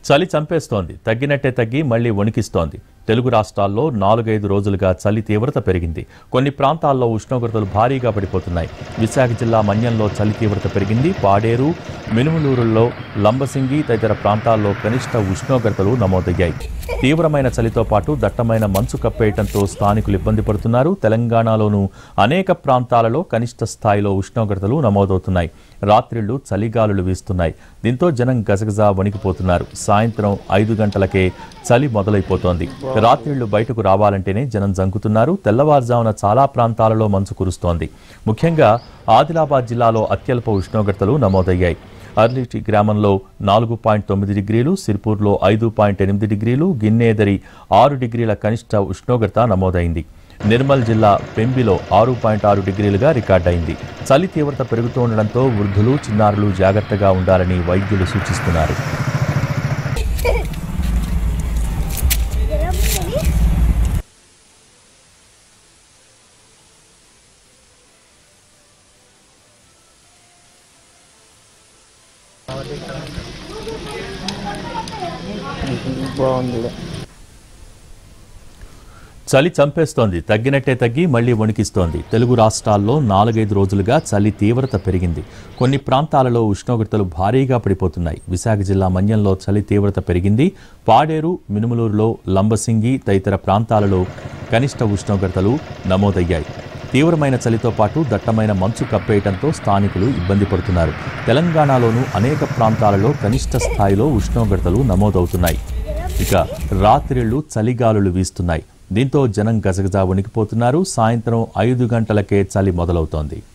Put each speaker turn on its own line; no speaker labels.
చలి చంపేస్తోంది తగ్గినట్టే తగ్గి మళ్లీ వణికిస్తోంది తెలుగు రాష్ట్రాల్లో నాలుగైదు రోజులుగా చలి తీవ్రత పెరిగింది కొన్ని ప్రాంతాల్లో ఉష్ణోగ్రతలు భారీగా పడిపోతున్నాయి విశాఖ జిల్లా మన్యంలో చలి తీవ్రత పెరిగింది పాడేరు మినుములూరుల్లో లంబసింగి తదితర ప్రాంతాల్లో కనిష్ట ఉష్ణోగ్రతలు నమోదయ్యాయి తీవ్రమైన చలితో పాటు దట్టమైన మంచు కప్పేయడంతో స్థానికులు ఇబ్బంది పడుతున్నారు తెలంగాణలోనూ అనేక ప్రాంతాలలో కనిష్ట స్థాయిలో ఉష్ణోగ్రతలు నమోదవుతున్నాయి రాత్రిళ్లు చలిగాలులు వీస్తున్నాయి దీంతో జనం గజగజ వణికిపోతున్నారు సాయంత్రం ఐదు గంటలకే చలి మొదలైపోతోంది రాత్రిళ్లు బయటకు రావాలంటేనే జనం జంకుతున్నారు తెల్లవారుజామున చాలా ప్రాంతాలలో మంచు కురుస్తోంది ముఖ్యంగా ఆదిలాబాద్ జిల్లాలో అత్యల్ప ఉష్ణోగ్రతలు నమోదయ్యాయి అర్లిటి గ్రామంలో నాలుగు పాయింట్ తొమ్మిది డిగ్రీలు సిర్పూర్లో ఐదు పాయింట్ ఎనిమిది డిగ్రీలు గిన్నేదరి ఆరు డిగ్రీల కనిష్ట ఉష్ణోగ్రత నమోదైంది నిర్మల్ జిల్లా పెంబిలో ఆరు పాయింట్ ఆరు డిగ్రీలుగా రికార్డైంది చలి తీవ్రత పెరుగుతూ ఉండడంతో వృద్ధులు చిన్నారులు జాగ్రత్తగా ఉండాలని వైద్యులు సూచిస్తున్నారు
బాగుంది ఈడ.
చలి చంపేస్తోంది తగ్గినట్టే తగ్గి మళ్లీ వణికిస్తోంది తెలుగు రాష్ట్రాల్లో నాలుగైదు రోజులుగా చలి తీవ్రత పెరిగింది కొన్ని ప్రాంతాలలో ఉష్ణోగ్రతలు భారీగా పడిపోతున్నాయి విశాఖ జిల్లా మన్యంలో చలి తీవ్రత పెరిగింది పాడేరు మినుములూరులో లంబసింగి తదితర ప్రాంతాలలో కనిష్ట ఉష్ణోగ్రతలు నమోదయ్యాయి తీవ్రమైన చలితో పాటు దట్టమైన మంచు కప్పేయడంతో స్థానికులు ఇబ్బంది పడుతున్నారు తెలంగాణలోనూ అనేక ప్రాంతాలలో కనిష్ట స్థాయిలో ఉష్ణోగ్రతలు నమోదవుతున్నాయి ఇక రాత్రిళ్లు చలిగాలులు వీస్తున్నాయి దీంతో జనం గజగజ వణికిపోతున్నారు సాయంత్రం ఐదు గంటలకే చలి మొదలవుతోంది